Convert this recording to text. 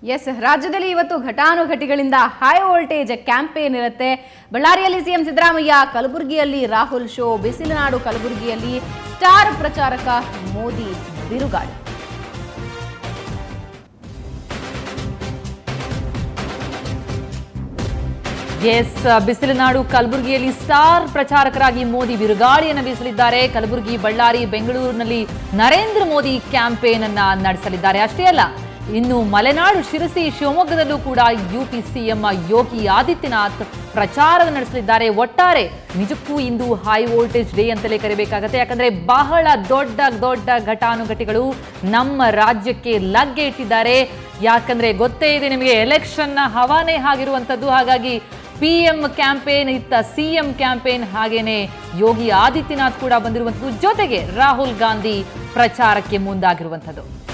S ರಾಜ್ಯದಲ್ಲಿ ಇವತ್ತು ಘಟಾನುಘಟಿಗಳಿಂದ high voltage campaign ಇರುತ್ತೆ ಬಳ್ಳಾರಿಯಲ್ಲಿ ಸಿಎಂ ಸಿದ್ದರಾಮಯ್ಯ ಕಲಬುರಗಿಯಲ್ಲಿ ರಾಹುಲ್ ಶೋ ಬಿಸಿಲನಾಡು ಕಲಬುರಗಿಯಲ್ಲಿ ಸ್ಟಾರ್ ಪ್ರಚಾರಕ ಮೋದಿ ಬಿರುಗಾಳಿ ಎಸ್ ಬಿಸಿಲನಾಡು ಕಲಬುರಗಿಯಲ್ಲಿ ಸ್ಟಾರ್ ಪ್ರಚಾರಕರಾಗಿ ಮೋದಿ ಬಿರುಗಾಳಿಯನ್ನು ಬೀಸಲಿದ್ದಾರೆ ಕಲಬುರಗಿ ಬಳ್ಳಾರಿ ಬೆಂಗಳೂರಿನಲ್ಲಿ ನರೇಂದ್ರ ಮೋದಿ ಕ್ಯಾಂಪೇನ್ ಅನ್ನ ನಡೆಸಲಿದ್ದಾರೆ ಅಷ್ಟೇ ಅಲ್ಲ ಇನ್ನು ಮಲೆನಾಡು ಶಿರಸಿ ಶಿವಮೊಗ್ಗದಲ್ಲೂ ಕೂಡ ಯುಪಿ ಸಿಎಂ ಯೋಗಿ ಆದಿತ್ಯನಾಥ್ ಪ್ರಚಾರ ನಡೆಸಲಿದ್ದಾರೆ ಒಟ್ಟಾರೆ ನಿಜಕ್ಕೂ ಇಂದು ಹೈ ವೋಲ್ಟೇಜ್ ಡೇ ಅಂತಲೇ ಕರಿಬೇಕಾಗತ್ತೆ ಯಾಕಂದ್ರೆ ಬಹಳ ದೊಡ್ಡ ದೊಡ್ಡ ಘಟಾನುಘಟಿಗಳು ನಮ್ಮ ರಾಜ್ಯಕ್ಕೆ ಲಗ್ಗೆ ಇಟ್ಟಿದ್ದಾರೆ ಯಾಕಂದ್ರೆ ಗೊತ್ತೇ ಇದೆ ನಿಮಗೆ ಎಲೆಕ್ಷನ್ನ ಹವಾನೇ ಆಗಿರುವಂಥದ್ದು ಹಾಗಾಗಿ ಪಿ ಎಂ ಕ್ಯಾಂಪೇನ್ ಇತ್ತ ಸಿ ಎಂ ಕ್ಯಾಂಪೇನ್ ಹಾಗೇನೆ ಯೋಗಿ ಆದಿತ್ಯನಾಥ್ ಕೂಡ ಬಂದಿರುವಂಥದ್ದು ಜೊತೆಗೆ ರಾಹುಲ್ ಗಾಂಧಿ ಪ್ರಚಾರಕ್ಕೆ ಮುಂದಾಗಿರುವಂಥದ್ದು